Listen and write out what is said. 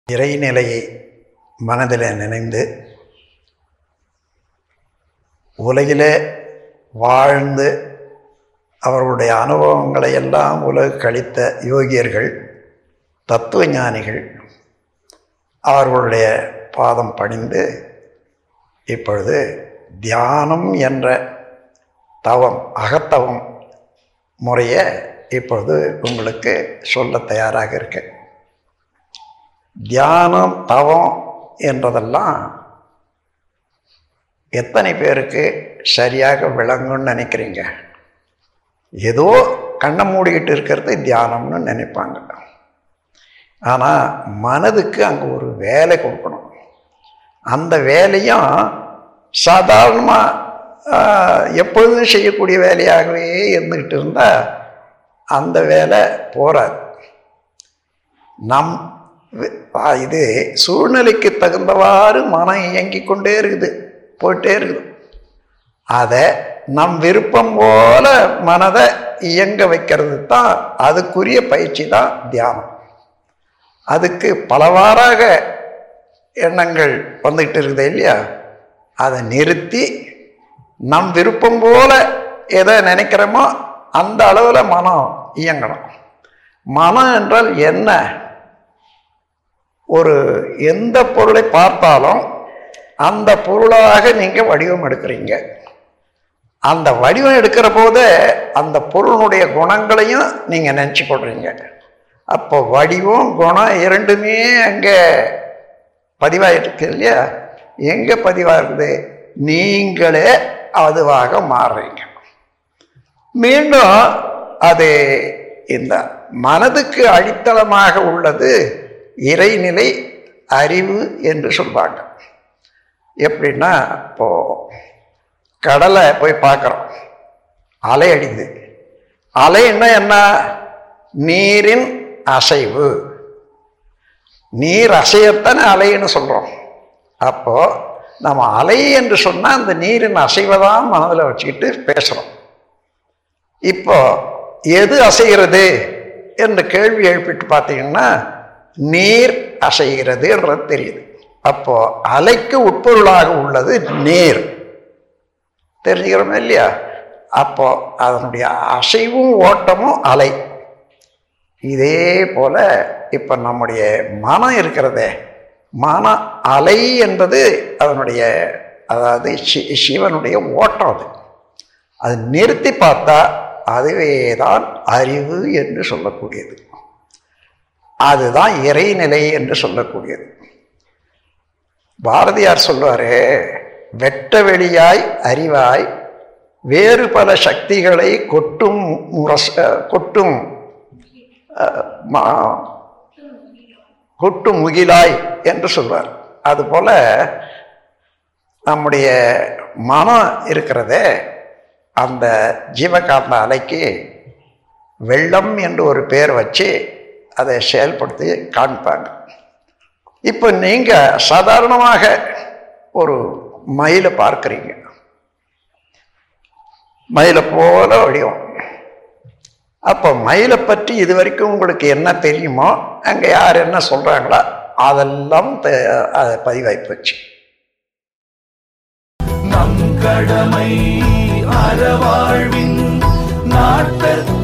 இறைநிலையை மனதில் நினைந்து உலகிலே வாழ்ந்து அவர்களுடைய அனுபவங்களை எல்லாம் உலகு கழித்த யோகியர்கள் தத்துவ ஞானிகள் அவர்களுடைய பாதம் பணிந்து இப்பொழுது தியானம் என்ற தவம் அகத்தவம் முறையை இப்பொழுது உங்களுக்கு சொல்ல தயாராக இருக்கேன் தியானம் தவம் என்றதெல்லாம் எத்தனை பேருக்கு சரியாக விளங்கும்னு நினைக்கிறீங்க ஏதோ கண்ணை மூடிக்கிட்டு இருக்கிறது தியானம்னு நினைப்பாங்க ஆனால் மனதுக்கு அங்கே ஒரு வேலை கொடுக்கணும் அந்த வேலையும் சாதாரணமாக எப்பொழுதும் செய்யக்கூடிய வேலையாகவே இருந்துக்கிட்டு இருந்தால் அந்த வேலை போகாது நம் இது சூழ்நிலைக்கு தகுந்தவாறு மனம் இயங்கிக் கொண்டே இருக்குது போயிட்டே இருக்குது அதை நம் விருப்பம் போல மனதை இயங்க வைக்கிறது தான் அதுக்குரிய பயிற்சி தான் தியானம் அதுக்கு பலவாறாக எண்ணங்கள் வந்துக்கிட்டு இருக்குது இல்லையா அதை நிறுத்தி நம் விருப்பம் போல எதை நினைக்கிறோமோ அந்த அளவில் மனம் இயங்கணும் மனம் என்றால் என்ன ஒரு எந்த பொருளை பார்த்தாலும் அந்த பொருளாக நீங்கள் வடிவம் எடுக்கிறீங்க அந்த வடிவம் எடுக்கிற போது அந்த பொருளுடைய குணங்களையும் நீங்கள் நினச்சி கொள்றீங்க அப்போ வடிவம் குணம் இரண்டுமே அங்கே பதிவாயிருக்கு இல்லையா எங்கே பதிவாக இருக்குது நீங்களே அதுவாக மாறுறீங்க மீண்டும் அது இந்த மனதுக்கு அடித்தளமாக உள்ளது இறைநிலை அறிவு என்று சொல்வாங்க எப்படின்னா இப்போ கடலை போய் பார்க்குறோம் அலை அடிக்குது அலைன்னா என்ன நீரின் அசைவு நீர் அசையத்தானே அலைன்னு சொல்கிறோம் அப்போது நம்ம அலை என்று சொன்னால் அந்த நீரின் அசைவை தான் மனதில் வச்சுக்கிட்டு பேசுகிறோம் இப்போ எது அசைகிறது என்று கேள்வி எழுப்பிட்டு பார்த்தீங்கன்னா நீர் அசைகிறதுன்றது தெரியுது அப்போ அலைக்கு உட்பொருளாக உள்ளது நீர் தெரிஞ்சுக்கிறோம் இல்லையா அப்போ அதனுடைய அசைவும் ஓட்டமும் அலை இதே போல இப்போ நம்முடைய மனம் இருக்கிறதே மன அலை என்பது அதனுடைய அதாவது சி சிவனுடைய ஓட்டம் அது அது நிறுத்தி பார்த்தா அதுவே தான் அறிவு என்று சொல்லக்கூடியது அதுதான் இறைநிலை என்று சொல்லக்கூடியது பாரதியார் சொல்வாரு வெட்ட வெளியாய் அறிவாய் வேறு பல சக்திகளை கொட்டும் முரச கொட்டும் கொட்டும் முகிலாய் என்று சொல்வார் அதுபோல நம்முடைய மனம் இருக்கிறதே அந்த ஜீவகாந்த அலைக்கு வெள்ளம் என்று ஒரு பேர் வச்சு அதை செயல்படுத்தி காண்பாங்க இப்போ நீங்கள் சாதாரணமாக ஒரு மயிலை பார்க்குறீங்க மயிலை போல வடிவம் அப்போ மயிலை பற்றி இது வரைக்கும் உங்களுக்கு என்ன தெரியுமோ அங்கே யார் என்ன சொல்கிறாங்களோ அதெல்லாம் அதை பதிவாகி போச்சு நம் கடமை அறவாழ்வின் நாட்டற்கு